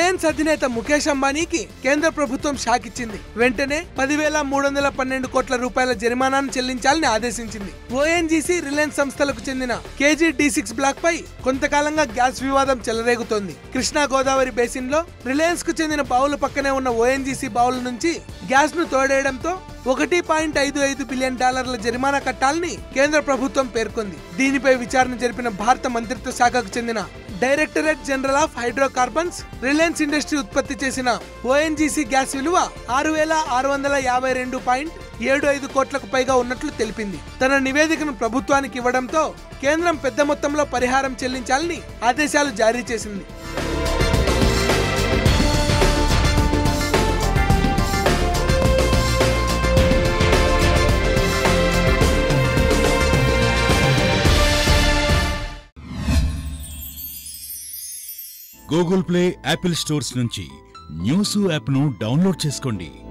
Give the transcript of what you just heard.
Reliance అధినేత ముఖేష్ అంబానీకి కేంద్ర ప్రభుత్వం షాక్ ఇచ్చింది వెంటనే పదివేల మూడు వందల పన్నెండు కోట్ల రూపాయల జరిమానాను చెల్లించాలని ఆదేశించింది ఓఎన్జీసీ రిలయన్స్ సంస్థలకు చెందిన కేజీ డి సిక్స్ బ్లాక్ పై కొంతకాలంగా గ్యాస్ వివాదం చెలరేగుతోంది కృష్ణా గోదావరి బేసిన్ లో రిలయన్స్ కు చెందిన బావుల పక్కనే ఉన్న ఓఎన్జీసీ బావుల నుంచి గ్యాస్ ను తోడేయడంతో ఒకటి పాయింట్ ఐదు ఐదు బిలియన్ డాలర్ల జరిమానా కట్టాలని కేంద్ర ప్రభుత్వం పేర్కొంది దీనిపై విచారణ జరిపిన భారత మంత్రిత్వ శాఖకు చెందిన directorate general of hydrocarbons Reliance industry ఉత్పత్తి చేసిన ఓఎన్జీసీ గ్యాస్ విలువ ఆరు వేల ఆరు వందల యాభై రెండు పాయింట్ ఏడు ఐదు కోట్లకు పైగా ఉన్నట్లు తెలిపింది తన నివేదికను ప్రభుత్వానికి ఇవ్వడంతో కేంద్రం పెద్ద మొత్తంలో పరిహారం చెల్లించాలని ఆదేశాలు జారీ చేసింది గూగుల్ ప్లే యాపిల్ స్టోర్స్ నుంచి న్యూస్ యాప్ను డౌన్లోడ్ చేసుకోండి